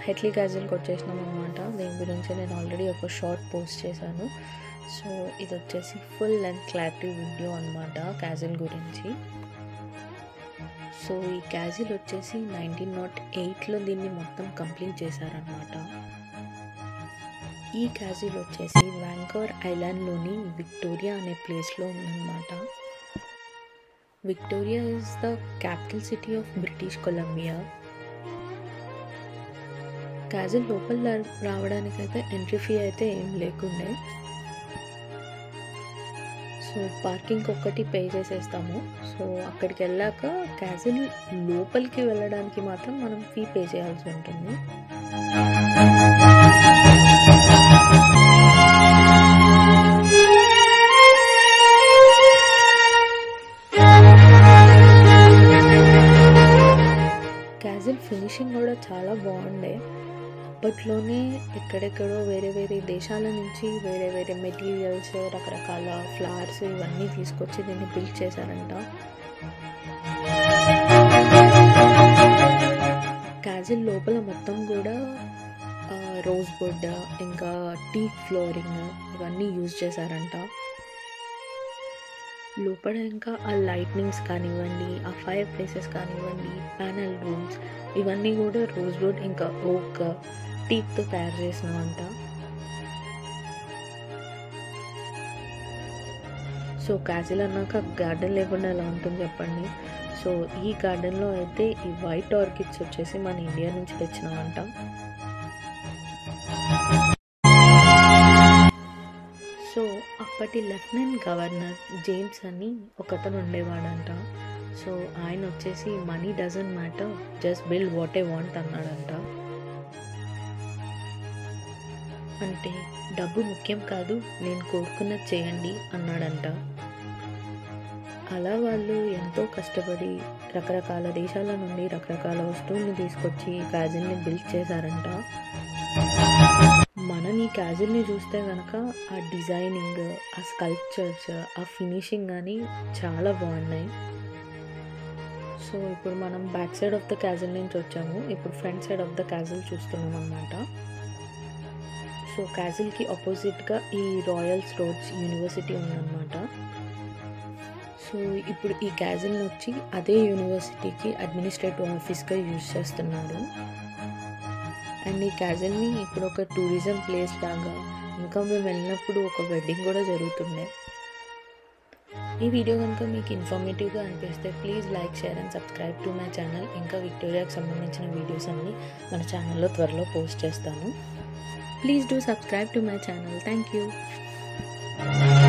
హెట్లీ క్యాజువల్కి వచ్చేసినాం అనమాట దీని గురించి నేను ఆల్రెడీ ఒక షార్ట్ పోస్ట్ చేశాను సో ఇది వచ్చేసి ఫుల్ అండ్ క్లారిటీ వీడియో అనమాట క్యాజువల్ గురించి సో ఈ క్యాజువల్ వచ్చేసి నైన్టీన్ నాట్ ఎయిట్లో దీన్ని మొత్తం కంప్లీట్ చేశారనమాట ఈ క్యాజువల్ వచ్చేసి వ్యాంకోవర్ ఐలాండ్లోని విక్టోరియా అనే ప్లేస్లో ఉందన్నమాట Victoria is the capital city of British Columbia castle లోపల రావడానికైతే ఎంట్రీ ఫీ అయితే ఏం లేకుండే సో పార్కింగ్ ఒక్కటి పే చేసేస్తాము సో అక్కడికి వెళ్ళాక క్యాజువల్ లోపలికి వెళ్ళడానికి మాత్రం మనం ఫీ పే చేయాల్సి ఉంటుంది క్యాజువల్ ఫినిషింగ్ కూడా చాలా బాగుండే అప్పట్లోనే ఎక్కడెక్కడో వేరే వేరే దేశాల నుంచి వేరే వేరే మెటీరియల్స్ రకరకాల ఫ్లవర్స్ ఇవన్నీ తీసుకొచ్చి దీన్ని బిల్డ్ చేశారంట క్యాజువల్ లోపల మొత్తం కూడా రోజ్ వుడ్ ఇంకా టీక్ ఫ్లోరింగ్ ఇవన్నీ యూజ్ చేశారంట లోపల ఇంకా ఆ లైట్నింగ్స్ కానివ్వండి ఆ ఫైర్ ప్లేసెస్ కానివ్వండి ప్యానల్ రూమ్స్ ఇవన్నీ కూడా రోజ్ వుడ్ ఇంకా ఓక్ టీక్తో తయారు చేసినవంట సో క్యాజిల్ అన్నాక గార్డెన్ లేకుండా ఎలా ఉంటుంది చెప్పండి సో ఈ గార్డెన్లో అయితే ఈ వైట్ ఆర్కిడ్స్ వచ్చేసి మన ఇండియా నుంచి తెచ్చినామంట సో అప్పటి లెఫ్టినెంట్ గవర్నర్ జేమ్స్ అని ఒకతను ఉండేవాడంట సో ఆయన వచ్చేసి money doesn't matter just build what I want అన్నాడంట అంటే డబ్బు ముఖ్యం కాదు నేను కోరుకున్నది చేయండి అన్నాడంట అలా వాళ్ళు ఎంతో కష్టపడి రకరకాల దేశాల నుండి రకరకాల వస్తువులను తీసుకొచ్చి క్యాజిల్ని బిల్డ్ చేశారంట మనం ఈ క్యాజిల్ని చూస్తే కనుక ఆ డిజైనింగ్ ఆ స్కల్ప్చర్స్ ఆ ఫినిషింగ్ కానీ చాలా బాగున్నాయి సో ఇప్పుడు మనం back side of the castle నుంచి వచ్చాము ఇప్పుడు front side of the castle చూస్తున్నాం అనమాట సో క్యాజిల్కి ఆపోజిట్గా ఈ రాయల్స్ రోడ్స్ యూనివర్సిటీ ఉందన్నమాట సో ఇప్పుడు ఈ క్యాజిల్ని వచ్చి అదే యూనివర్సిటీకి అడ్మినిస్ట్రేటివ్ ఆఫీస్గా యూజ్ చేస్తున్నారు అండ్ ఈ క్యాజిల్ని ఇప్పుడు ఒక టూరిజం ప్లేస్ లాగా ఇంకా మేము వెళ్ళినప్పుడు ఒక వెడ్డింగ్ కూడా జరుగుతుండే ఈ వీడియో కనుక మీకు ఇన్ఫర్మేటివ్గా అనిపిస్తే please like share and subscribe to my channel ఇంకా విక్టోరియాకి సంబంధించిన వీడియోస్ అన్నీ మన ఛానల్లో త్వరలో పోస్ట్ చేస్తాను please do subscribe to my channel thank you